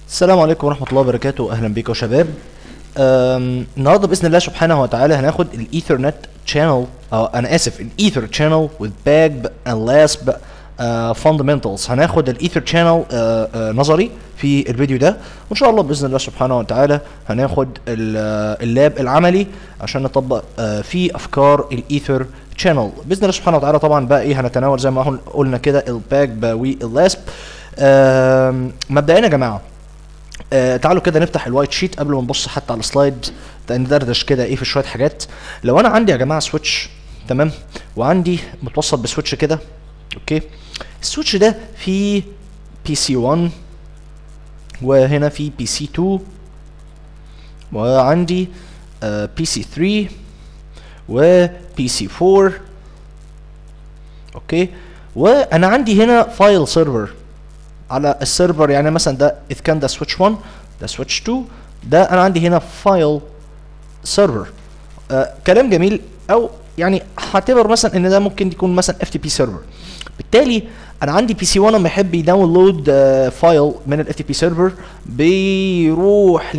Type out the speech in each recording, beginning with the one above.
السلام عليكم ورحمة الله وبركاته أهلا بيكم يا شباب أم، النهارده بإذن الله سبحانه وتعالى هناخد الإيثرنت channel أو أنا آسف الإيثر channel with BAGB and LASB uh, fundamentals هناخد الإيثر channel uh, uh, نظري في الفيديو ده وإن شاء الله بإذن الله سبحانه وتعالى هناخد ال- آه، اللاب العملي عشان نطبق uh, فيه أفكار الإيثر channel بإذن الله سبحانه وتعالى طبعا بقى إيه هنتناول زي ما قل- قلنا كده الباجب واللاسب أم، مبدئيا يا جماعه آه تعالوا كده نفتح الوايت شيت قبل ما نبص حتى على السلايد ندردش كده ايه في شويه حاجات لو انا عندي يا جماعه سويتش تمام وعندي متوصل بسويتش كده اوكي السويتش ده فيه بي سي 1 وهنا في بي سي 2 وعندي بي سي 3 وبي سي 4 اوكي وانا عندي هنا فايل سيرفر على السيرفر يعني مثلا ده اذا كان ده سويتش 1 ده سويتش 2 ده انا عندي هنا فايل سيرفر آه كلام جميل او يعني هعتبر مثلا ان ده ممكن يكون مثلا اف تي بي سيرفر بالتالي انا عندي بي سي 1 لما يحب يداونلود آه فايل من الاف تي بي سيرفر بيروح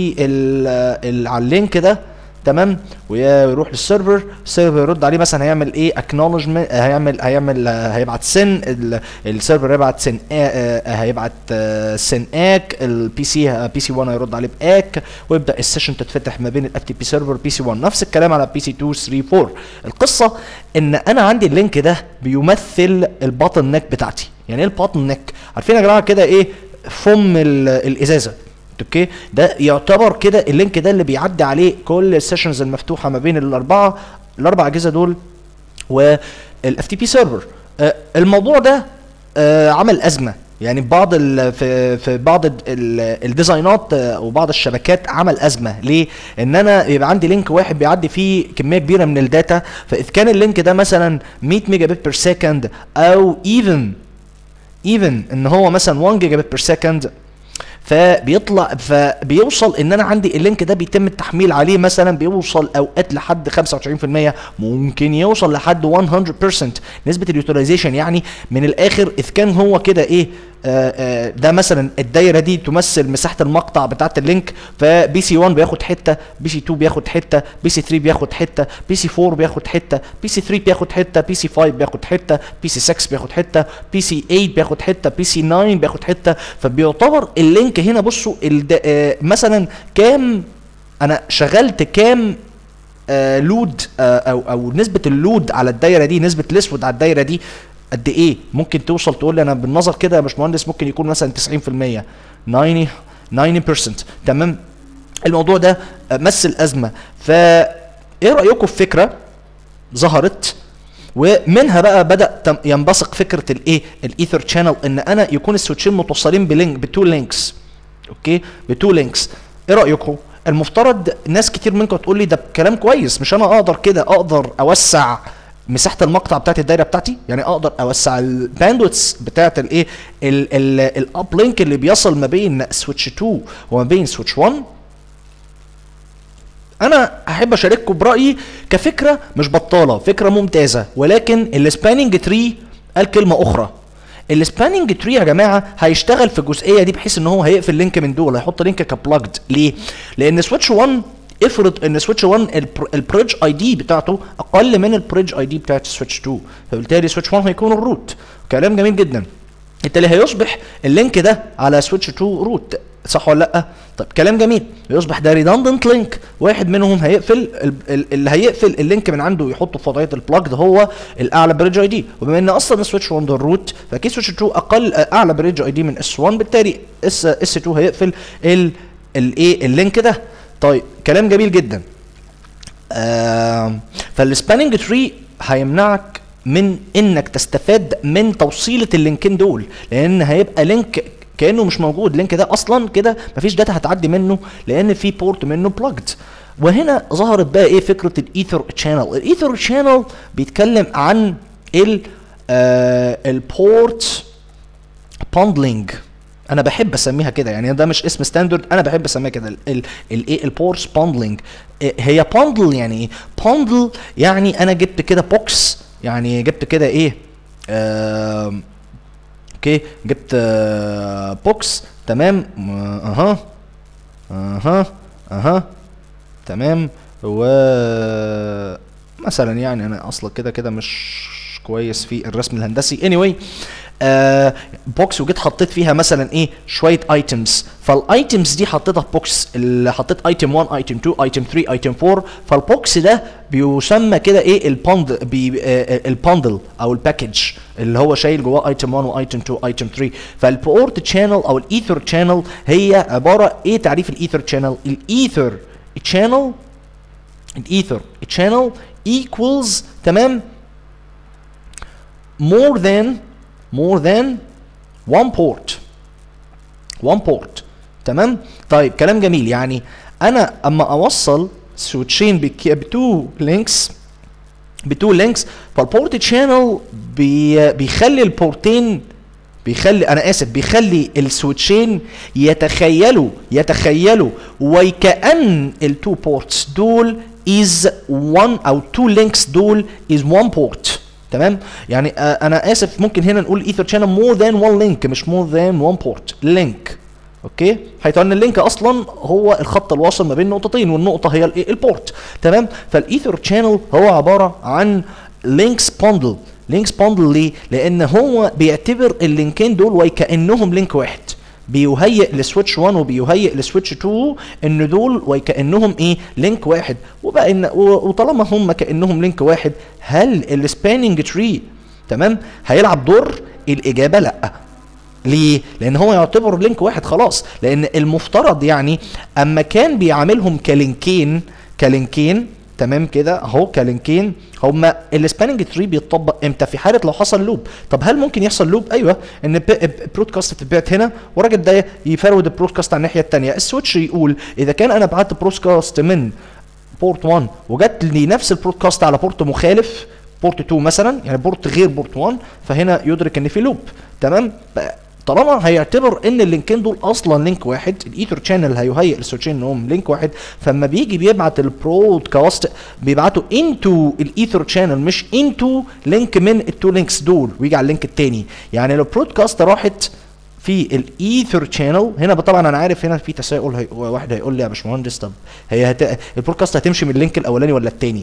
لل على اللينك ده تمام ويروح للسيرفر السيرفر يرد عليه مثلا هيعمل ايه اكنولجمنت هيعمل هيعمل آه، هيبعت سن ال- السيرفر يبعت سن آه، آه، هيبعت آه، سن اك البي سي بي سي 1 هيرد عليه باك ويبدا السيشن تتفتح ما بين الاف تي بي سيرفر بي سي 1 نفس الكلام على بي سي 2 3 4 القصه ان انا عندي اللينك ده بيمثل الباتل نيك بتاعتي يعني ايه الباتل نيك عارفين يا جماعه كده ايه فم ال- الازازه اوكي ده يعتبر كده اللينك ده اللي بيعدي عليه كل السيشنز المفتوحه ما بين الاربعه الاربع اجهزه دول والاف تي بي سيرفر الموضوع ده آه، عمل ازمه يعني بعض ال في في بعض ال- ال- الديزاينات آه، وبعض الشبكات عمل ازمه ليه؟ ان انا يبقى عندي لينك واحد بيعدي فيه كميه كبيره من الداتا فاذا كان اللينك ده مثلا 100 ميجا بت بير سكند او ايفن ايفن ان هو مثلا 1 جيجا بت بير سكند فبيطلع فبيوصل ان انا عندي اللينك ده بيتم التحميل عليه مثلا بيوصل اوقات لحد 95% ممكن يوصل لحد 100% نسبه اليوتيلايزيشن يعني من الاخر اذا كان هو كده ايه آه آه ده مثلا الدايره دي تمثل مساحه المقطع بتاعه اللينك فبي سي 1 بياخد حته بي سي 2 بياخد حته بي سي 3 بياخد حته بي سي 4 بياخد حته بي سي 3 بياخد حته بي سي 5 بياخد حته بي سي 6 بياخد حته بي سي 8 بياخد حته بي سي 9 بياخد حته فبيعتبر اللينك هنا بصوا الد... آه مثلا كام انا شغلت كام آه لود آه او او نسبه اللود على الدايره دي نسبه الاسود على الدايره دي قد ايه ممكن توصل تقول لي انا بالنظر كده يا باشمهندس ممكن يكون مثلا 90% 90 90% تمام الموضوع ده آه، مثل ازمه فا ايه رايكم في فكره ظهرت ومنها بقى بدا تم- ينبثق فكره الايه الايثر شانل ان انا يكون السويتشين متوصلين بلينك بتو لينكس اوكي بتو لينكس ايه رايكم المفترض ناس كتير منكم تقول لي ده كلام كويس مش انا اقدر كده اقدر اوسع مساحه المقطع بتاعت الدايره بتاعتي يعني اقدر اوسع الباندويتس بتاعت الايه الاب لينك اللي بيصل ما بين سويتش 2 وما بين سويتش 1 انا احب اشارككم برايي كفكره مش بطاله فكره ممتازه ولكن السباننج تري قال كلمه اخرى السباننج تري يا جماعه هيشتغل في الجزئيه دي بحيث ان هو هيقفل لينك من دول هيحط لينك كبلاجد ليه لان سويتش 1 افرض ان سويتش 1 البريدج اي دي بتاعته اقل من البريدج اي دي بتاعت سويتش 2 فبالتالي سويتش 1 هيكون الروت كلام جميل جدا بالتالي هيصبح اللينك ده على سويتش 2 روت صح ولا لا طيب كلام جميل يصبح ده ريدندنت لينك واحد منهم هيقفل ال- ال- اللي هيقفل اللينك من عنده يحطه في وضعيه البلاج ده هو الاعلى بريدج اي دي وبما ان اصلا سويتش 1 ده الروت فاكيد سويتش 2 اقل اعلى بريدج اي دي من اس 1 بالتالي اس اس 2 هيقفل ال الايه اللينك ده طيب كلام جميل جدا آم، فالسباننج تري هيمنعك من انك تستفاد من توصيله اللينكين دول لان هيبقى لينك كانه مش موجود اللينك ده اصلا كده مفيش داتا هتعدي منه لان في بورت منه بلجد وهنا ظهرت بقى ايه فكره الايثر شانل الايثر شانل بيتكلم عن ال آه البورت باندلنج انا بحب اسميها كده يعني ده مش اسم ستاندرد انا بحب اسميها كده الايه البورس باندلنج هي باندل يعني ايه باندل يعني انا جبت كده بوكس يعني جبت كده ايه آم، اوكي جبت آه، بوكس تمام اها اها اها تمام و مثلا يعني انا اصلا كده كده مش كويس في الرسم الهندسي anyway آه بوكس وجيت حطيت فيها مثلا ايه شويه ايتمز فالايتمز دي حطيتها في بوكس اللي حطيت ايتم 1 ايتم 2 ايتم 3 ايتم 4 فالبوكس ده بيسمى كده ايه الباند بي آه الباندل او الباكج اللي هو شايل جواه ايتم 1 وايتم 2 ايتم 3 فالبورت تشانل او الايثر تشانل هي عباره ايه تعريف الايثر تشانل الايثر تشانل الايثر channel equals تمام more than more than one port one port تمام طيب كلام جميل يعني انا اما اوصل سويتشين بتو لينكس بتو لينكس فالبورت شانل بي بيخلي البورتين بيخلي انا اسف بيخلي السويتشين يتخيلوا يتخيلوا وكأن التو بورتس دول is one او two links دول is one port تمام يعني آه انا اسف ممكن هنا نقول ايثر شانل مور ذان وان لينك مش مور ذان وان بورت لينك اوكي حيث ان اللينك اصلا هو الخط الواصل ما بين نقطتين والنقطه هي الايه البورت تمام فالايثر شانل هو عباره عن لينكس باندل لينكس باندل ليه لان هو بيعتبر اللينكين دول وكانهم لينك واحد بيهيئ لسويتش 1 وبيهيئ لسويتش 2 ان دول وكانهم ايه لينك واحد وبقى ان وطالما هم كانهم لينك واحد هل السباننج تري تمام هيلعب دور الاجابه لا ليه؟ لأن هو يعتبر لينك واحد خلاص، لأن المفترض يعني أما كان بيعاملهم كلينكين كلينكين تمام كده اهو كلينكين هما السباننج تري بيتطبق امتى في حاله لو حصل لوب طب هل ممكن يحصل لوب ايوه ان برودكاست تتبعت هنا والراجل ده يفرود البرودكاست على الناحيه الثانيه السويتش يقول اذا كان انا بعت برودكاست من بورت 1 وجت لي نفس البرودكاست على بورت مخالف بورت 2 مثلا يعني بورت غير بورت 1 فهنا يدرك ان في لوب تمام طالما هيعتبر ان اللينكين دول اصلا لينك واحد الايثر شانل هيهيئ للسويتشين انهم لينك واحد فلما بيجي بيبعت البرودكاست بيبعته انتو الايثر شانل مش انتو لينك من التو لينكس دول ويجي على اللينك التاني يعني لو البرودكاست راحت في الايثر شانل هنا طبعا انا عارف هنا في تساؤل هي واحد هيقول لي يا باشمهندس طب هي هت... البرودكاست هتمشي من اللينك الاولاني ولا التاني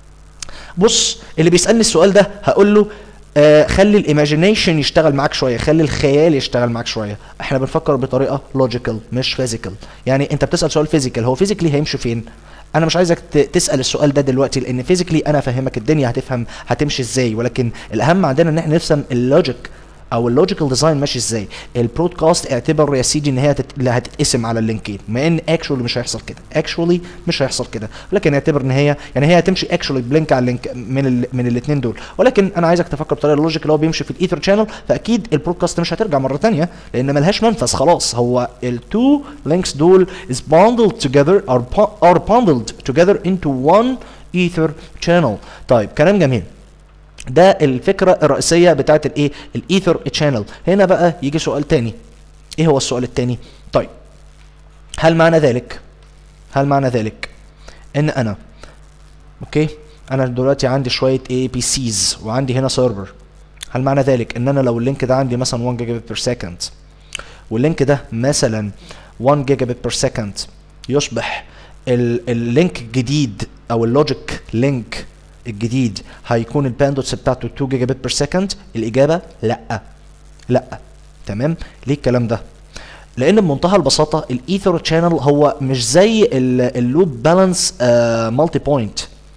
بص اللي بيسالني السؤال ده هقول له آه خلي الايماجينيشن يشتغل معاك شويه خلي الخيال يشتغل معاك شويه احنا بنفكر بطريقه لوجيكال مش فيزيكال يعني انت بتسال سؤال فيزيكال هو فيزيكلي هيمشي فين انا مش عايزك تسال السؤال ده دلوقتي لان فيزيكلي انا افهمك الدنيا هتفهم هتمشي ازاي ولكن الاهم عندنا ان احنا نفهم اللوجيك او اللوجيكال ديزاين ماشي ازاي البرودكاست اعتبر يا سيدي ان هي هتت... اللي هتتقسم على اللينكين مع ان اكشولي مش هيحصل كده اكشولي مش هيحصل كده لكن اعتبر ان هي يعني هي هتمشي اكشولي بلينك على اللينك من ال... من الاثنين دول ولكن انا عايزك تفكر بطريقه اللوجيك اللي هو بيمشي في الايثر شانل فاكيد البرودكاست مش هترجع مره ثانيه لان ملهاش منفذ خلاص هو التو لينكس دول is bundled together are, are bundled together into one ether channel طيب كلام جميل ده الفكره الرئيسيه بتاعت الايه الايثر تشانل هنا بقى يجي سؤال تاني ايه هو السؤال التاني طيب هل معنى ذلك هل معنى ذلك ان انا اوكي انا دلوقتي عندي شويه اي بي سيز وعندي هنا سيرفر هل معنى ذلك ان انا لو اللينك ده عندي مثلا 1 جيجا بت بير سكند واللينك ده مثلا 1 جيجا بت بير سكند يصبح اللينك الجديد او اللوجيك لينك الجديد هيكون الباندوتس بتاعته 2 جيجا بت بير سكند الاجابه لا لا تمام ليه الكلام ده لان بمنتهى البساطه الايثر شانل هو مش زي اللوب بالانس مالتي بوينت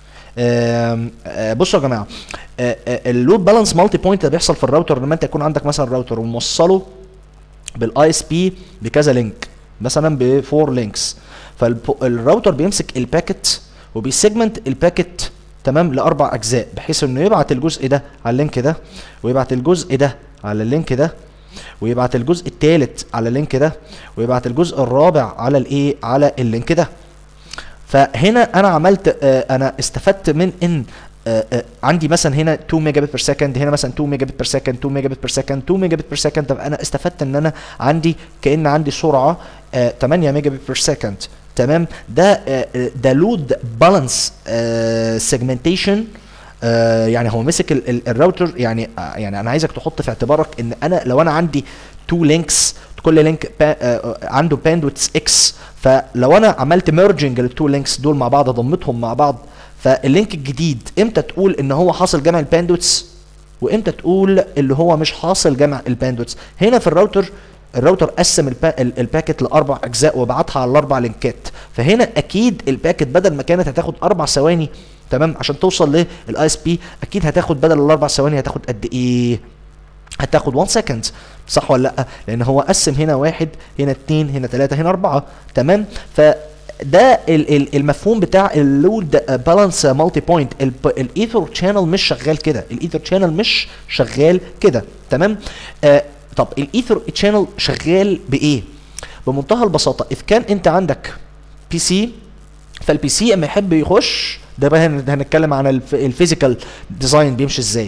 بصوا يا جماعه اللود بالانس مالتي بوينت ده بيحصل في الراوتر لما انت يكون عندك مثلا راوتر وموصله بالاي اس بي بكذا لينك مثلا بفور لينكس فالراوتر بيمسك الباكت وبيسيجمنت الباكت تمام لاربع اجزاء بحيث انه يبعت الجزء ده على اللينك ده ويبعت الجزء ده على اللينك ده ويبعت الجزء الثالث على اللينك ده ويبعت الجزء الرابع على الايه على اللينك ده فهنا انا عملت آه انا استفدت من ان آه آه عندي مثلا هنا 2 ميجا بت بير سكند هنا مثلا 2 ميجا بت بير سكند 2 ميجا بت بير سكند 2 ميجا بت بير سكند طب انا استفدت ان انا عندي كان عندي سرعه 8 ميجا بت بير سكند تمام ده ده لود بالانس سيجمنتيشن يعني هو مسك الراوتر يعني يعني انا عايزك تحط في اعتبارك ان انا لو انا عندي تو لينكس كل لينك با آه عنده باندويتس اكس فلو انا عملت ميرجنج للتو لينكس دول مع بعض ضمتهم مع بعض فاللينك الجديد امتى تقول ان هو حاصل جمع الباندويتس وامتى تقول اللي هو مش حاصل جمع الباندويتس هنا في الراوتر الراوتر قسم البا الباكت لاربع اجزاء وبعتها على الاربع لينكات فهنا اكيد الباكت بدل ما كانت هتاخد اربع ثواني تمام عشان توصل للاي اس بي اكيد هتاخد بدل الاربع ثواني هتاخد قد ايه هتاخد 1 سكند صح ولا لا لان هو قسم هنا واحد هنا اتنين هنا تلاته هنا اربعه تمام ف ده ال ال المفهوم بتاع اللود بالانس مالتي بوينت الايثر شانل مش شغال كده الايثر شانل مش شغال كده تمام آه طب الايثر شانل شغال بايه بمنتهى البساطه اذا كان انت عندك بي سي فالبي سي اما يحب يخش ده بقى هنتكلم عن الفيزيكال ديزاين بيمشي ازاي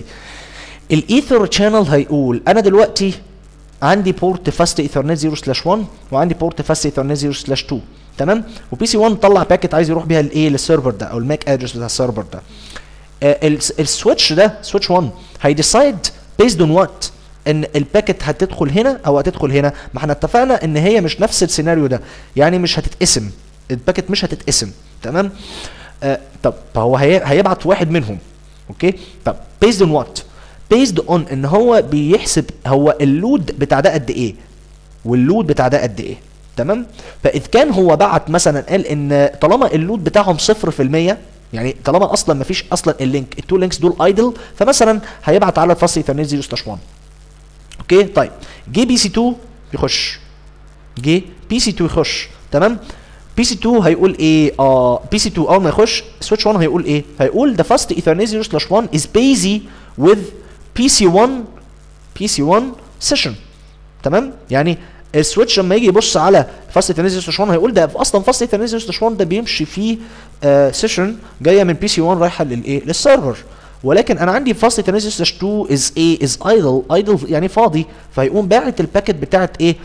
الايثر شانل هيقول انا دلوقتي عندي بورت فاست ايثرنت 0 سلاش 1 وعندي بورت فاست ايثرنت 0 سلاش 2 تمام وبي سي 1 طلع باكيت عايز يروح بيها لايه للسيرفر ده او الماك ادرس بتاع السيرفر ده آه السويتش ده سويتش 1 هيديسايد بيزد اون وات ان الباكيت هتدخل هنا او هتدخل هنا ما احنا اتفقنا ان هي مش نفس السيناريو ده يعني مش هتتقسم الباكيت مش هتتقسم تمام آه طب فهو هي هيبعت واحد منهم اوكي طب بيزد اون وات بيزد اون ان هو بيحسب هو اللود بتاع ده قد ايه واللود بتاع ده قد ايه تمام فاذا كان هو بعت مثلا قال ان طالما اللود بتاعهم 0% يعني طالما اصلا ما فيش اصلا اللينك التو لينكس دول ايدل فمثلا هيبعت على الفصل ايثرنت 0 سلاش 1 اوكي طيب جه بي سي 2 يخش جه بي سي 2 يخش تمام بي سي 2 هيقول ايه اه بي سي 2 اول ما يخش سويتش 1 هيقول ايه هيقول the fast ethernet 0 slash 1 is busy with PC1 PC1 session تمام يعني السويتش لما يجي يبص على فاست ايثرنت 0 سلاش 1 هيقول ده اصلا فاست ايثرنت 0 سلاش 1 ده بيمشي فيه آه سيشن جايه من بي سي 1 رايحه للايه للسيرفر ولكن انا عندي فاست ايثرنت 0 سلاش 2 از ايه از ايدل ايدل يعني فاضي فيقوم باعت الباكت بتاعت ايه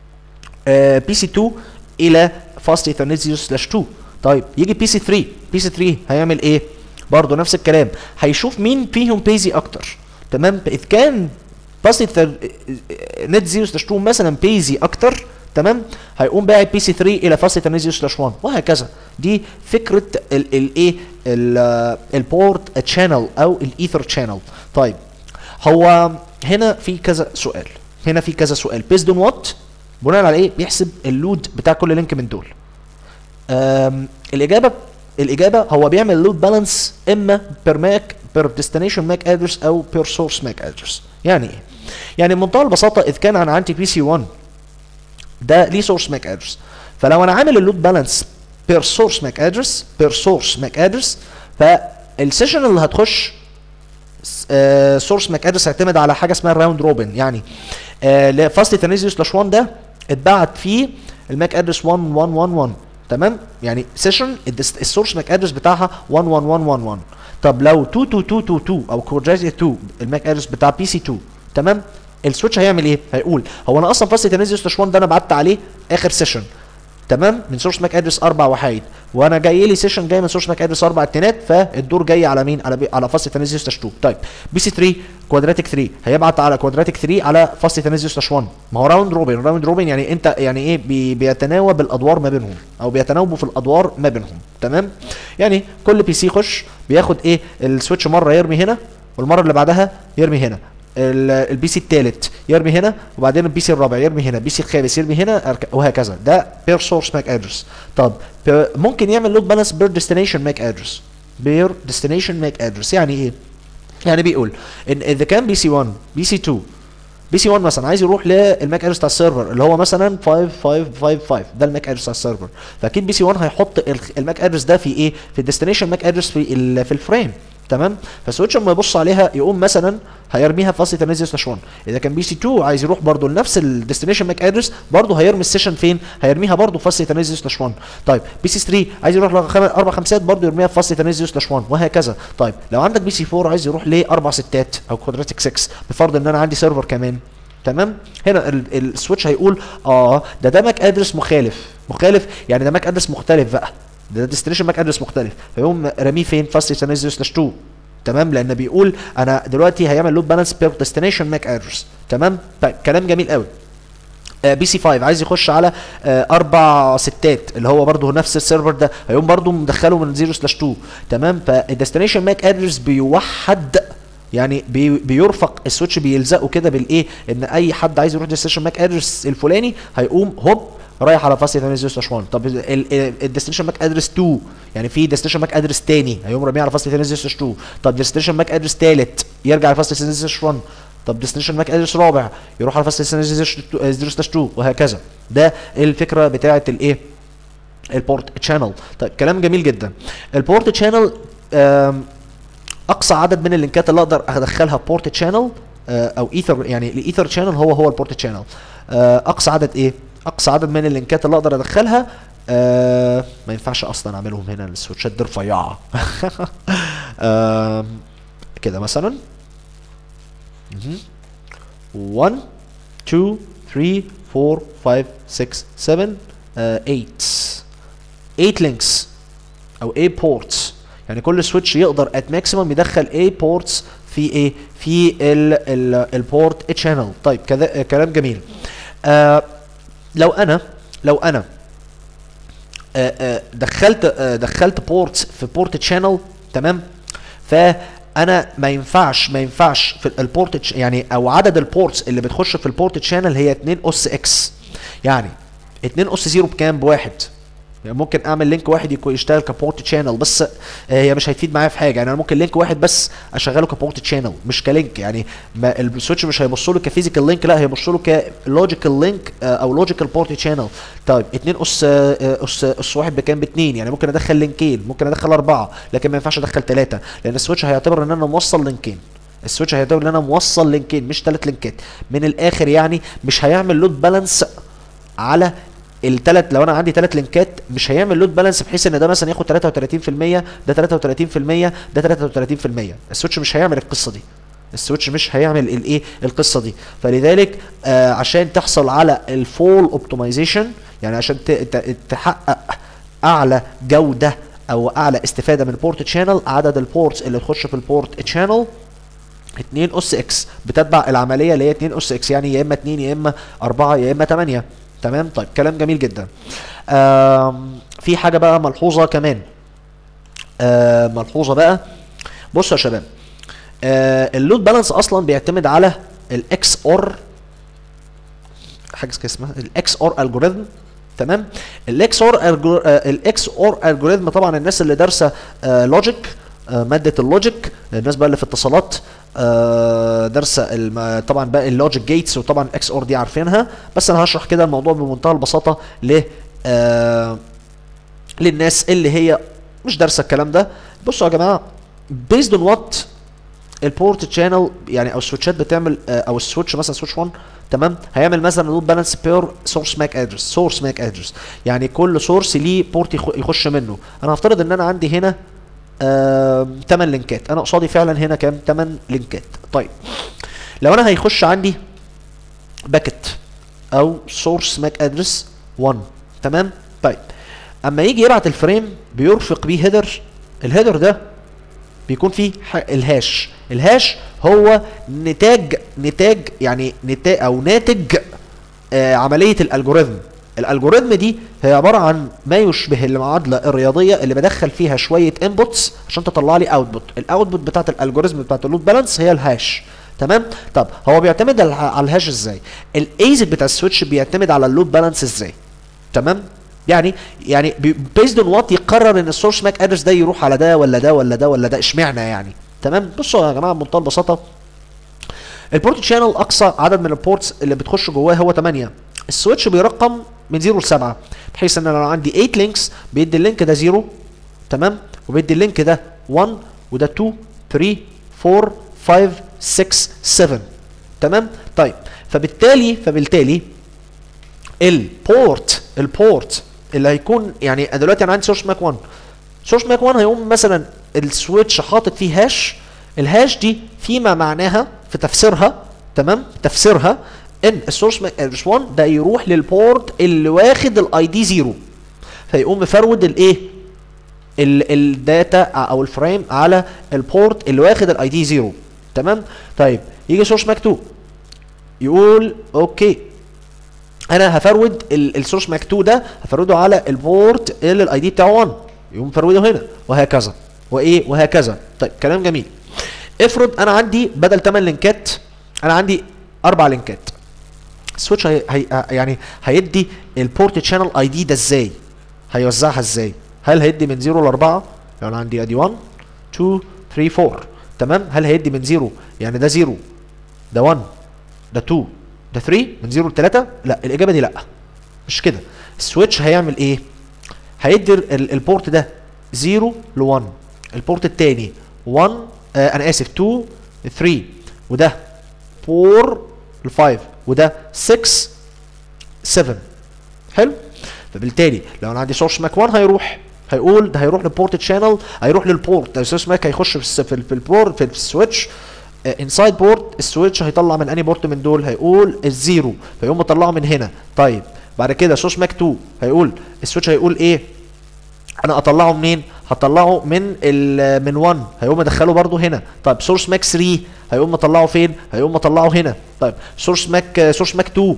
آه بي سي 2 الى فاست ايثرنت 0 سلاش 2 طيب يجي بي سي 3 بي سي 3 هيعمل ايه برضه نفس الكلام هيشوف مين فيهم بيزي اكتر تمام اذا كان باست نت 0 سلاش 2 مثلا بيزي اكتر تمام هيقوم باعت بي سي 3 الى فاست ايثرنت 0 سلاش 1 وهكذا دي فكره الايه البورت تشانل او الايثر تشانل طيب هو هنا في كذا سؤال هنا في كذا سؤال بيزد اون وات بناء على ايه بيحسب اللود بتاع كل لينك من دول الاجابه الاجابه هو بيعمل لود بالانس اما بير ماك بير ديستنيشن ماك ادرس او بير سورس ماك ادرس يعني ايه يعني بمنتهى البساطه اذا كان انا عندي بي سي 1 ده ليه سورس ماك ادرس فلو انا عامل اللود بالانس بير سورس ماك ادرس بير سورس ماك ادرس فالسيشن اللي هتخش سورس ماك ادرس هيعتمد على حاجه اسمها راوند روبن يعني آه فاست ايثرنت سلاش 1 ده اتبعت فيه الماك ادرس 1111 تمام يعني سيشن السورس ماك ادرس بتاعها 11111 طب لو 22222 او كوادراتيك 2 الماك ادرس بتاع بي سي 2 تمام السويتش هيعمل ايه هيقول هو انا اصلا فاست ايثرنت سلاش 1 ده انا بعت عليه اخر سيشن تمام من سورس ماك ادرس اربع وحيد وانا جاي لي سيشن جاي من سورس ماك ادرس اربع اتنات فالدور جاي على مين على بي على فاست ايثرنت سلاش 2 طيب بي سي 3 كوادراتيك 3 هيبعت على كوادراتيك 3 على فاست ايثرنت سلاش 1 ما هو راوند روبن راوند روبن يعني انت يعني ايه بي بيتناوب الادوار ما بينهم او بيتناوبوا في الادوار ما بينهم تمام يعني كل بي سي يخش بياخد ايه السويتش مره يرمي هنا والمره اللي بعدها يرمي هنا البي سي الثالث يرمي هنا وبعدين البي سي الرابع يرمي هنا البي سي الخامس يرمي هنا وهكذا ده بير سورس ماك ادرس طب ممكن يعمل لود بالانس بير ديستنيشن ماك ادرس بير ديستنيشن ماك ادرس يعني ايه يعني بيقول ان اذا كان بي سي 1 بي سي 2 بي سي 1 مثلا عايز يروح للماك ادرس بتاع السيرفر اللي هو مثلا 5555 ده الماك ادرس بتاع السيرفر فاكيد بي سي 1 هيحط الماك ادرس ده في ايه في الديستنيشن ماك ادرس في في الفريم تمام فالسويتش لما يبص عليها يقوم مثلا هيرميها في فاصل تنزل سلاش 1 اذا كان بي سي 2 عايز يروح برضه لنفس الديستنيشن ماك ادرس برضه هيرمي السيشن فين هيرميها برضه في فاصل تنزل سلاش 1 طيب بي سي 3 عايز يروح لاربع خمسات برضه يرميها في فاصل تنزل سلاش 1 وهكذا طيب لو عندك بي سي 4 عايز يروح لاربع ستات او كوادراتيك 6 بفرض ان انا عندي سيرفر كمان تمام هنا السويتش هيقول اه ده ده ماك ادرس مخالف مخالف يعني ده ماك ادرس مختلف بقى ده ديستنيشن ماك ادرس مختلف فيقوم راميه فين فاست تنزل سلاش 2 تمام لان بيقول انا دلوقتي هيعمل لود بالانس بير ديستنيشن ماك ادرس تمام طيب كلام جميل قوي بي سي 5 عايز يخش على آه، اربع ستات اللي هو برضه نفس السيرفر ده هيقوم برضه مدخله من 0 سلاش 2 تمام فالديستنيشن ماك ادرس بيوحد يعني بي بيرفق السويتش بيلزقه كده بالايه ان اي حد عايز يروح ديستنيشن ماك ادرس الفلاني هيقوم هوب رايح على فاصل 8 سلاش 1 طب الديستنيشن ماك ادرس 2 يعني في ديستنيشن ماك ادرس تاني هيقوم راميه على فاصل 8 سلاش 2 طب ديستنيشن ماك ادرس تالت يرجع على فاصل 8 سلاش 1 طب ديستنيشن ماك ادرس رابع يروح على فاصل 8 سلاش 2 وهكذا ده الفكره بتاعه الايه البورت تشانل طيب كلام جميل جدا البورت تشانل اقصى عدد من اللينكات اللي اقدر ادخلها بورت تشانل او ايثر يعني الايثر تشانل هو هو البورت تشانل اقصى عدد ايه اقصى عدد من اللينكات اللي اقدر ادخلها آه ما ينفعش اصلا اعملهم هنا السويتشات دي رفيعه آه كده مثلا 1 2 3 4 5 6 7 8 8 لينكس او 8 بورتس يعني كل سويتش يقدر ات ماكسيمم يدخل 8 بورتس في ايه في البورت تشانل طيب كذا كلام جميل آه لو انا لو انا آه آه دخلت آه دخلت بورتس في بورت تشانل تمام فانا ما ينفعش ما ينفعش في البورت يعني او عدد البورتس اللي بتخش في البورت تشانل هي 2 اس اكس يعني 2 اس 0 بكام بواحد يعني ممكن اعمل لينك واحد يكون يشتغل كبورت تشانل بس آه هي مش هيفيد معايا في حاجه يعني انا ممكن لينك واحد بس اشغله كبورت تشانل مش كلينك يعني ما السويتش مش هيبص له كفيزيكال لينك لا هيبص له كلوجيكال لينك آه او لوجيكال بورت تشانل طيب 2 اس آه اس اس واحد بكام باتنين يعني ممكن ادخل لينكين ممكن ادخل اربعه لكن ما ينفعش ادخل ثلاثه لان السويتش هيعتبر ان انا موصل لينكين السويتش هيعتبر ان انا موصل لينكين مش ثلاث لينكات من الاخر يعني مش هيعمل لود بالانس على الثلاث لو انا عندي ثلاث لينكات مش هيعمل لود بالانس بحيث ان ده مثلا ياخد 33% ده 33% ده 33% السويتش مش هيعمل القصه دي السويتش مش هيعمل الايه القصه دي فلذلك آه عشان تحصل على الفول اوبتمايزيشن يعني عشان تحقق اعلى جوده او اعلى استفاده من البورت تشانل عدد البورتس اللي تخش في البورت تشانل 2 اس اكس بتتبع العمليه اللي هي 2 اس اكس يعني يا اما 2 يا اما 4 يا اما 8 تمام طيب كلام جميل جدا في حاجه بقى ملحوظه كمان ملحوظه بقى بصوا يا شباب اللود بالانس اصلا بيعتمد على الاكس اور حاجه اسمها الاكس اور الجوريثم تمام الاكس اور الاكس اور الجوريثم طبعا الناس اللي دارسه لوجيك ماده اللوجيك الناس بقى اللي في اتصالات آه درس طبعا بقى اللوجيك جيتس وطبعا الاكس اور دي عارفينها بس انا هشرح كده الموضوع بمنتهى البساطه ل آه للناس اللي هي مش دارسه الكلام ده بصوا يا جماعه بيزد اون وات البورت تشانل يعني او السويتشات بتعمل آه او السويتش مثلا سويتش 1 تمام هيعمل مثلا لود بالانس بير سورس ماك ادرس سورس ماك ادرس يعني كل سورس ليه بورت يخش منه انا هفترض ان انا عندي هنا 8 لينكات انا قصادي فعلا هنا كام 8 لينكات طيب لو انا هيخش عندي باكت او سورس ماك ادرس 1 تمام طيب اما يجي يبعت الفريم بيرفق بيه هيدر الهيدر ده بيكون فيه الهاش الهاش هو نتاج نتاج يعني نتاج او ناتج آه عمليه الالجوريثم الالجوريثم دي هي عباره عن ما يشبه المعادله الرياضيه اللي بدخل فيها شويه انبوتس عشان تطلع لي اوتبوت الاوتبوت بتاعت الالجوريثم بتاعت اللود بالانس هي الهاش تمام طب هو بيعتمد على الهاش ازاي الايزد بتاع السويتش بيعتمد على اللود بالانس ازاي تمام يعني يعني بيزد اون وات يقرر ان السورس ماك ادرس ده يروح على ده ولا ده ولا ده ولا ده اشمعنى يعني تمام بصوا يا جماعه بمنتهى البساطه البورت شانل اقصى عدد من البورتس اللي بتخش جواه هو 8 السويتش بيرقم من 0 ل 7 بحيث ان انا لو عندي 8 لينكس بيدي اللينك ده 0 تمام وبيدي اللينك ده 1 وده 2 3 4 5 6 7 تمام طيب فبالتالي فبالتالي البورت البورت اللي هيكون يعني دلوقتي انا عندي سورس ماك 1 سورس ماك 1 هيقوم مثلا السويتش حاطط فيه هاش الهاش دي فيما معناها في تفسيرها تمام تفسيرها ان السورس ماك ادرس 1 ده يروح للبورت اللي واخد الاي دي 0 فيقوم مفرود الايه الداتا او الفريم على البورت اللي واخد الاي دي 0 تمام طيب يجي سورس ماك 2 يقول اوكي انا هفرود السورس ماك 2 ده هفرده على البورت اللي الاي دي بتاعه 1 يقوم مفروده هنا وهكذا وايه وهكذا طيب كلام جميل افرض انا عندي بدل 8 لينكات انا عندي اربع لينكات السويتش هي هي يعني هيدي البورت شانل اي دي ده ازاي هيوزعها ازاي هل هيدي من 0 ل 4 لو انا عندي ادي 1 2 3 4 تمام هل هيدي من 0 يعني ده 0 ده 1 ده 2 ده 3 من 0 ل 3 لا الاجابه دي لا مش كده السويتش هيعمل ايه هيدي ال- البورت ده 0 ل 1 البورت الثاني 1 آه انا اسف 2 3 وده 4 ل 5 وده 6 7 حلو فبالتالي لو انا عندي سورس ماك 1 هيروح هيقول ده هيروح للبورت شانل هيروح للبورت السورس ماك هيخش في الس- في, ال- في البورت في السويتش انسايد بورت السويتش هيطلع من اني بورت من دول هيقول الزيرو فيقوم مطلعه من هنا طيب بعد كده سورس ماك 2 هيقول السويتش هيقول ايه انا اطلعه منين هطلعه من ال من 1 هيقوم ادخله برضو هنا طيب سورس ماك 3 هيقوم مطلعه فين هيقوم مطلعه هنا طيب سورس ماك سورس ماك 2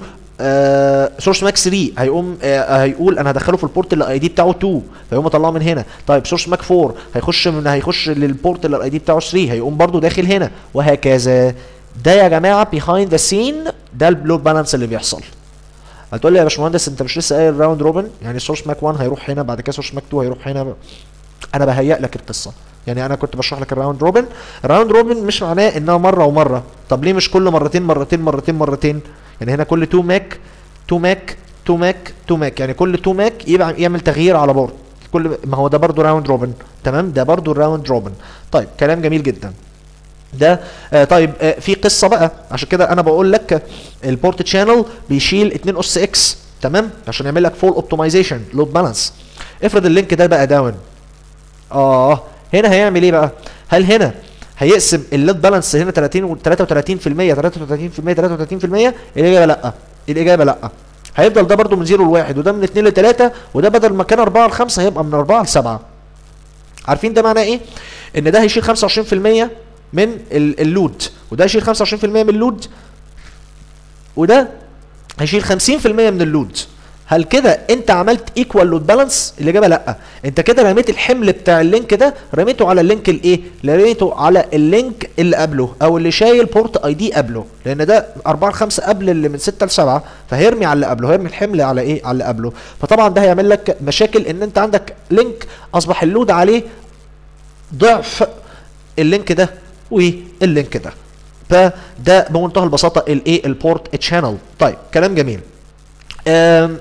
سورس ماك 3 هيقوم آه هيقول انا هدخله في البورت اللي الاي دي بتاعه 2 فيقوم مطلعه من هنا طيب سورس ماك 4 هيخش من هيخش للبورت اللي الاي دي بتاعه 3 هيقوم برضو داخل هنا وهكذا ده يا جماعه بيهايند ذا سين ده اللود بالانس اللي بيحصل هتقول لي يا باشمهندس انت مش لسه قايل راوند روبن يعني سورس ماك 1 هيروح هنا بعد كده سورس ماك 2 هيروح هنا انا بهيئ لك القصه يعني انا كنت بشرح لك الراوند روبن الراوند روبن مش معناه انها مره ومره طب ليه مش كل مرتين مرتين مرتين مرتين يعني هنا كل 2 ماك 2 ماك 2 ماك 2 ماك يعني كل 2 ماك يبقى يعمل تغيير على بورد كل ما هو ده برضو راوند روبن تمام ده برضو الراوند روبن طيب كلام جميل جدا ده آه طيب آه في قصه بقى عشان كده انا بقول لك البورت شانل بيشيل 2 اس اكس تمام عشان يعمل لك فول اوبتمايزيشن لود بالانس افرض اللينك ده بقى داون اه هنا هيعمل ايه بقى هل هنا هيقسم اللود بالانس هنا 30 و 33% 33% 33% الاجابه لا الاجابه لا هيفضل ده برضو من 0 ل 1 وده من 2 ل 3 وده بدل ما كان 4 ل 5 هيبقى من 4 ل 7 عارفين ده معناه ايه ان ده هيشيل 25% من ال- اللود وده هيشيل 25% من اللود وده هيشيل 50% من اللود هل كده انت عملت ايكوال لود بالانس الاجابه لا انت كده رميت الحمل بتاع اللينك ده رميته على اللينك الايه رميته على اللينك اللي قبله او اللي شايل بورت اي دي قبله لان ده 4 5 قبل اللي من 6 ل 7 فهيرمي على اللي قبله هيرمي الحمل على ايه على اللي قبله فطبعا ده هيعمل لك مشاكل ان انت عندك لينك اصبح اللود عليه ضعف اللينك ده واللينك ده فده بمنتهى البساطه الايه البورت تشانل طيب كلام جميل آم،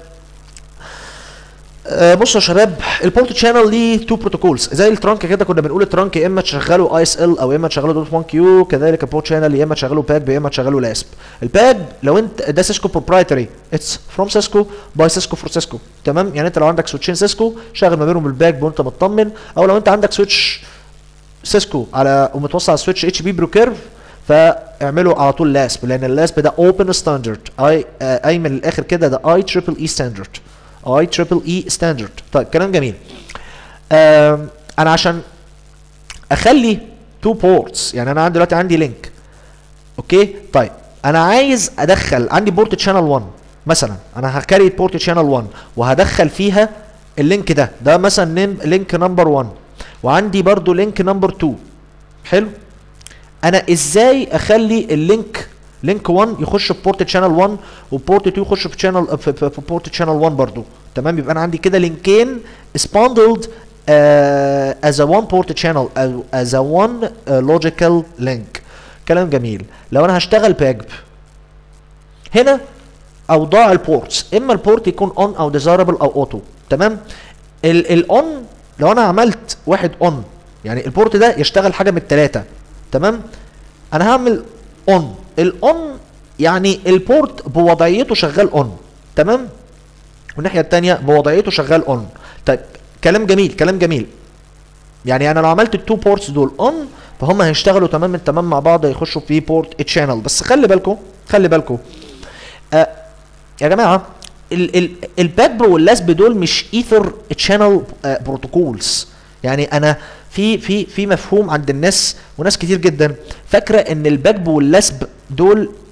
آه، بصوا يا شباب البورت شانل ليه تو بروتوكولز زي الترانك كده كنا بنقول الترانك يا اما تشغله اي اس ال او يا اما تشغله دوت 1 كيو كذلك البورت شانل يا اما تشغله باج يا اما تشغله لاسب الباج لو انت ده سيسكو بروبرايتري اتس فروم سيسكو باي سيسكو فور سيسكو تمام يعني انت لو عندك سويتشين سيسكو شغل ما بينهم الباج وانت مطمن او لو انت عندك سويتش سيسكو على ومتوصل على سويتش اتش بي برو كيرف فاعملوا على طول لاسب لان اللاسب ده اوبن ستاندرد اي آه، اي من الاخر كده ده اي تريبل اي ستاندرد اي تريبل اي ستاندرد طيب كلام جميل آم، انا عشان اخلي تو بورتس يعني انا عندي دلوقتي عندي لينك اوكي طيب انا عايز ادخل عندي بورت شانل 1 مثلا انا هكريت بورت شانل 1 وهدخل فيها اللينك ده ده مثلا نيم لينك نمبر 1 وعندي برضو لينك نمبر 2 حلو انا ازاي اخلي اللينك لينك 1 يخش في بورت شانل 1 وبورت 2 يخش في شانل في, في, في بورت شانل 1 برضو تمام يبقى انا عندي كده لينكين spongled uh, as a one port channel uh, as a one uh, logical link كلام جميل لو انا هشتغل باجب هنا اوضاع البورتس اما البورت يكون اون او ديزايربل او اوتو تمام الاون لو انا عملت واحد اون يعني البورت ده يشتغل حاجه من الثلاثه تمام انا هعمل اون الاون يعني البورت بوضعيته شغال اون تمام والناحيه الثانيه بوضعيته شغال اون طيب كلام جميل كلام جميل يعني انا لو عملت التو بورتس دول اون فهم هيشتغلوا تمام التمام مع بعض هيخشوا في بورت تشانل بس خلي بالكم خلي بالكم آه يا جماعه ال ال الباك واللاسب دول مش ايثر تشانل بروتوكولز يعني انا في في في مفهوم عند الناس وناس كتير جدا فاكره ان الباك واللاسب دول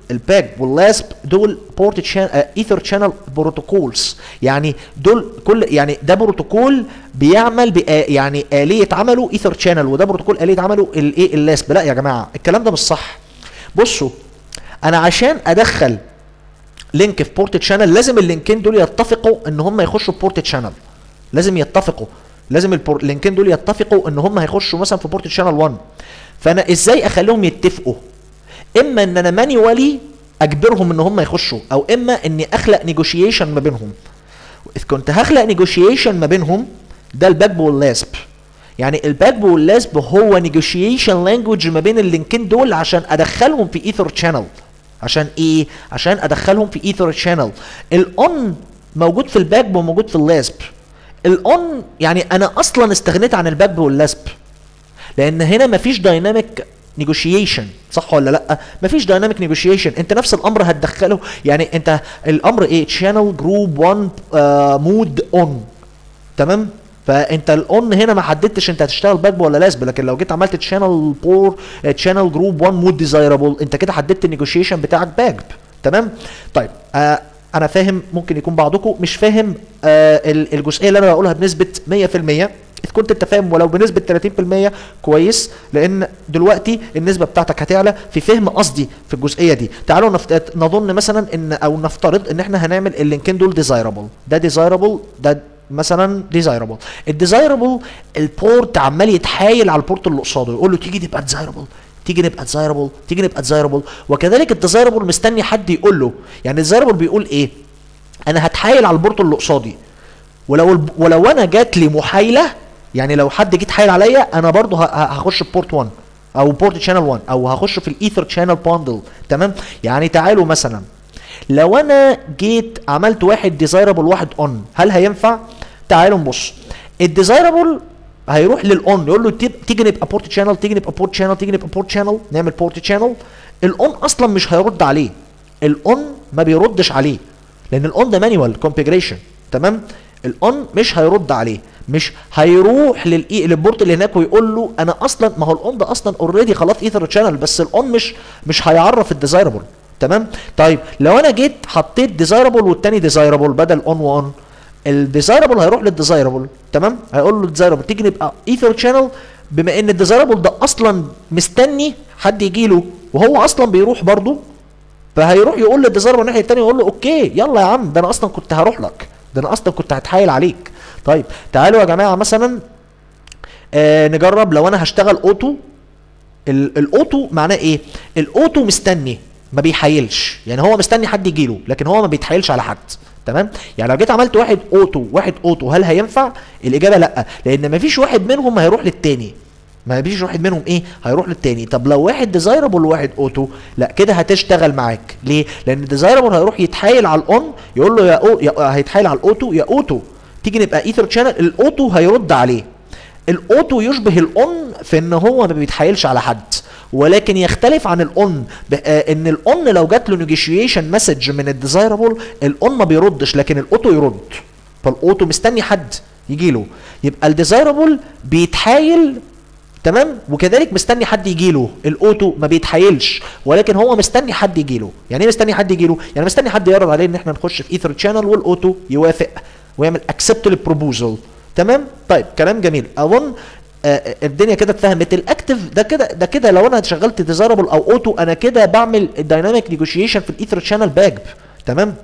الباج واللاسب دول بورت شان ايثر شانل بروتوكولز يعني دول كل يعني ده بروتوكول بيعمل بآ يعني آلية عمله ايثر شانل وده بروتوكول آلية عمله الايه اللاسب لا يا جماعة الكلام ده مش صح بصوا انا عشان ادخل لينك في بورت شانل لازم اللينكين دول يتفقوا ان هم يخشوا في بورت شانل لازم يتفقوا لازم البور- اللينكين دول يتفقوا ان هم هيخشوا مثلا في بورت شانل 1 فانا ازاي اخليهم يتفقوا اما ان انا مانيوالي اجبرهم ان هم يخشوا او اما اني اخلق نيجوشيشن ما بينهم اذ كنت هخلق نيجوشيشن ما بينهم ده الباكب واللاسب يعني الباكب واللاسب هو نيجوشيشن لانجوج ما بين اللينكين دول عشان ادخلهم في ايثر شانل عشان ايه عشان ادخلهم في ايثر شانل الاون موجود في الباكب وموجود في اللاسب الاون يعني انا اصلا استغنيت عن الباكب واللاسب لان هنا مفيش دايناميك نيجوشيشن صح ولا لا مفيش دايناميك نيجوشيشن انت نفس الامر هتدخله يعني انت الامر ايه شانل جروب 1 مود اون تمام فانت الاون هنا ما حددتش انت هتشتغل باكب ولا لاسب لكن لو جيت عملت تشانل بور تشانل جروب 1 مود ديزايربل انت كده حددت النيجوشيشن بتاعك باكب تمام طيب آه انا فاهم ممكن يكون بعضكم مش فاهم آه ال- الجزئيه اللي انا بقولها بنسبه 100% اذا كنت انت فاهم ولو بنسبه 30% كويس لان دلوقتي النسبه بتاعتك هتعلى في فهم قصدي في الجزئيه دي تعالوا نفت... نظن مثلا ان او نفترض ان احنا هنعمل اللينكين دول ديزايربل ده ديزايربل ده مثلا ديزايربل الديزايربل البورت عمال يتحايل على البورت اللي قصاده يقول له تيجي تبقى ديزايربل تيجي نبقى ديزايربل تيجي نبقى ديزايربل وكذلك الديزايربل مستني حد يقول له يعني الديزايربل بيقول ايه انا هتحايل على البورت اللي قصادي ولو الب... ولو انا جات لي محايله يعني لو حد جه اتحايل عليا انا برضه ه- ه- هخش في بورت 1 او بورت شانل 1 او هخش في الايثر شانل باندل تمام يعني تعالوا مثلا لو انا جيت عملت واحد ديزايربل واحد اون هل هينفع تعالوا نبص الديزايربل هيروح للاون يقول له تيب- تيجي نبقى بورت شانل تيجي نبقى بورت شانل تيجي نبقى بورت شانل نعمل بورت شانل الاون اصلا مش هيرد عليه الاون ما بيردش عليه لان الاون ده مانيوال كونفيجريشن تمام الاون مش هيرد عليه مش هيروح للاي للبورت اللي هناك ويقول له انا اصلا ما هو الاون ده اصلا اوريدي خلاص ايثر شانل بس الاون مش مش هيعرف الديزايربل تمام طيب لو انا جيت حطيت ديزايربل والتاني ديزايربل بدل اون واون الديزايربل هيروح للديزايربل تمام هيقول له الديزايربل تيجي نبقى ايثر شانل بما ان الديزايربل ده اصلا مستني حد يجي له وهو اصلا بيروح برضه فهيروح يقول للديزاينر من الناحيه الثانيه يقول له اوكي يلا يا عم ده انا اصلا كنت هروح لك ده انا اصلا كنت هتحايل عليك طيب تعالوا يا جماعه مثلا آه نجرب لو انا هشتغل اوتو ال- الاوتو معناه ايه الاوتو مستني ما بيحايلش يعني هو مستني حد يجي له لكن هو ما بيتحايلش على حد تمام يعني لو جيت عملت واحد اوتو واحد اوتو هل هينفع الاجابه لا لان ما فيش واحد منهم هيروح للتاني ما فيش واحد منهم ايه هيروح للتاني طب لو واحد ديزايربل وواحد اوتو لا كده هتشتغل معاك ليه لان الديزايربل هيروح يتحايل على الاون يقول له يا, أو يا هيتحايل على الاوتو يا اوتو تيجي نبقى ايثر شانل الاوتو هيرد عليه الاوتو يشبه الاون في ان هو ما بيتحايلش على حد ولكن يختلف عن الاون ب- آه، ان الاون لو جات له نيجوشيشن مسج من الديزايربل الاون ما بيردش لكن الاوتو يرد فالاوتو مستني حد يجي له يبقى الديزايربل بيتحايل تمام وكذلك مستني حد يجي له الاوتو ما بيتحايلش ولكن هو مستني حد يجي له يعني ايه مستني حد يجي له يعني مستني حد يعرض عليه ان احنا نخش في ايثر شانل والاوتو يوافق ويعمل اكسبت للبروبوزل تمام طيب كلام جميل اظن آه الدنيا كده اتفهمت الاكتف ده كده ده كده لو انا شغلت ديزايربل او اوتو انا كده بعمل الدايناميك نيجوشيشن في الايثر شانل باجب تمام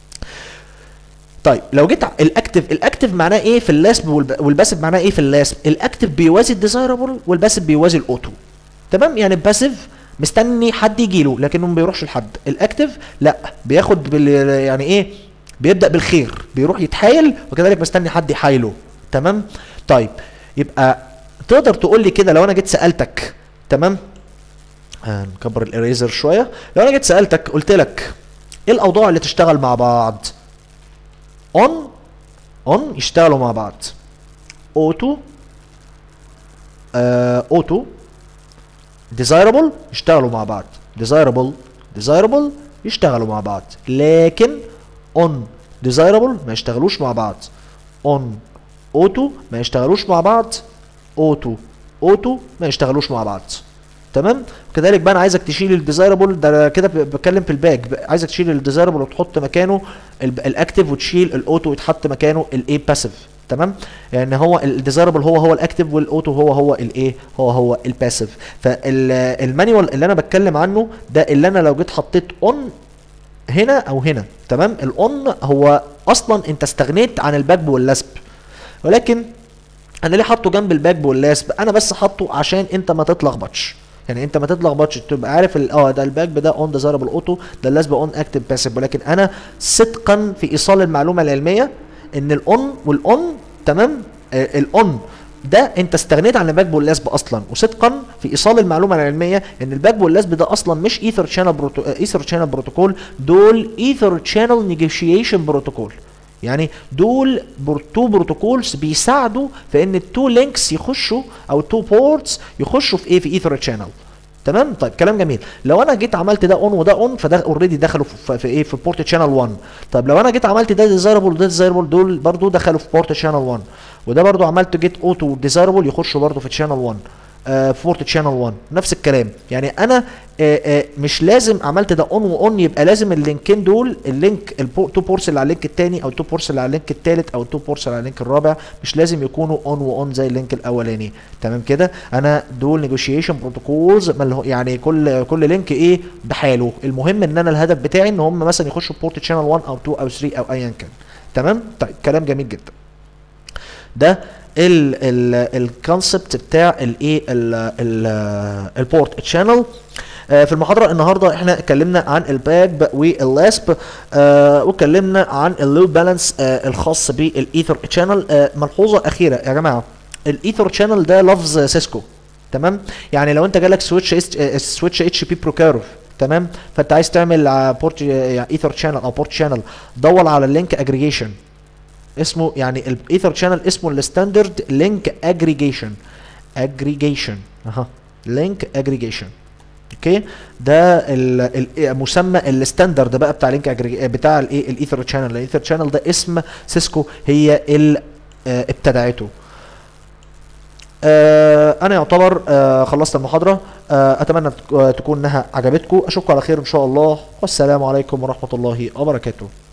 طيب لو جيت ع- الاكتف الاكتف معناه ايه في اللاسب والب- والباسف معناه ايه في اللاسب الاكتف بيوازي الديزايربل والباسف بيوازي الاوتو تمام يعني الباسف مستني حد يجي له لكنه ما بيروحش لحد الاكتف لا بياخد بال يعني ايه بيبدا بالخير بيروح يتحايل وكذلك مستني حد يحايله تمام طيب يبقى تقدر تقول لي كده لو انا جيت سالتك تمام آه، نكبر الاريزر شويه لو انا جيت سالتك قلت لك ايه الاوضاع اللي تشتغل مع بعض اون اون يشتغلوا مع بعض اوتو اوتو ديزايربل يشتغلوا مع بعض ديزايربل ديزايربل يشتغلوا مع بعض لكن اون ديزايربل ما يشتغلوش مع بعض اون اوتو ما يشتغلوش مع بعض اوتو اوتو ما يشتغلوش مع بعض تمام كذلك بقى انا عايزك تشيل الديزايربل ده أنا كده ب- بتكلم في الباك ب- عايزك تشيل الديزايربل وتحط مكانه ال- الاكتف وتشيل الاوتو ويتحط مكانه الايه باسيف تمام يعني هو الديزايربل هو هو الاكتف والاوتو هو هو الايه هو هو الباسيف فالمانيوال اللي انا بتكلم عنه ده اللي انا لو جيت حطيت اون هنا او هنا تمام الاون هو اصلا انت استغنيت عن الباك واللاسب ولكن انا ليه حاطه جنب الباك واللاسب انا بس حاطه عشان انت ما تتلخبطش يعني انت ما تتلخبطش تبقى عارف ال- اه ده الباك ده اون ديزايربل اوتو ده اللاسب اون اكتف باسيف ولكن انا صدقا في ايصال المعلومه العلميه ان الاون والاون تمام آه الاون ده انت استغنيت عن الباك واللاسب اصلا وصدقا في ايصال المعلومه العلميه ان الباك واللاسب ده اصلا مش ايثر شانل بروتو... ايثر شانل بروتوكول دول ايثر شانل نيجوشيشن بروتوكول يعني دول بر... تو بروتوكولز بيساعدوا في ان التو لينكس يخشوا او التو بورتس يخشوا في ايه في ايثر شانل تمام طيب كلام جميل لو انا جيت عملت ده اون وده اون فده اوريدي دخلوا في, في ايه في بورت شانل 1 طب لو انا جيت عملت ده ديزايربل وده ديزايربل دول برضو دخلوا في بورت شانل 1 وده برضو عملت جيت اوتو ديزايربل يخشوا برضو في شانل 1 آه في بورت شانل 1 نفس الكلام يعني انا آه آه مش لازم عملت ده اون واون يبقى لازم اللينكين دول اللينك التو بورس اللي على اللينك الثاني او التو بورس اللي على اللينك الثالث او التو بورس اللي على اللينك الرابع مش لازم يكونوا اون واون زي اللينك الاولاني تمام كده انا دول نيجوشيشن بروتوكولز يعني كل كل لينك ايه بحاله المهم ان انا الهدف بتاعي ان هم مثلا يخشوا بورت شانل 1 او 2 او 3 او ايا كان تمام طيب كلام جميل جدا ده الكونسبت بتاع الايه البورت شانل في المحاضرة النهاردة احنا اتكلمنا عن الباك واللاسب آه واتكلمنا عن اللو بالانس آه الخاص بالايثر شانل آه ملحوظة اخيرة يا جماعة الايثر شانل ده لفظ سيسكو تمام يعني لو انت جالك سويتش سويتش اتش بي بروكيرف تمام فانت عايز تعمل بورت يعني ايثر شانل او بورت شانل دور على اللينك اجريجيشن اسمه يعني الايثر شانل اسمه الستاندرد لينك اجريجيشن اجريجيشن اها لينك اجريجيشن اوكي ده المسمى الستاندرد بقى بتاع لينك بتاع الايه الايثر شانل الايثر شانل ده اسم سيسكو هي اللي ابتدعته آه انا يعتبر آه خلصت المحاضره آه اتمنى تكون انها عجبتكم اشوفكم على خير ان شاء الله والسلام عليكم ورحمه الله وبركاته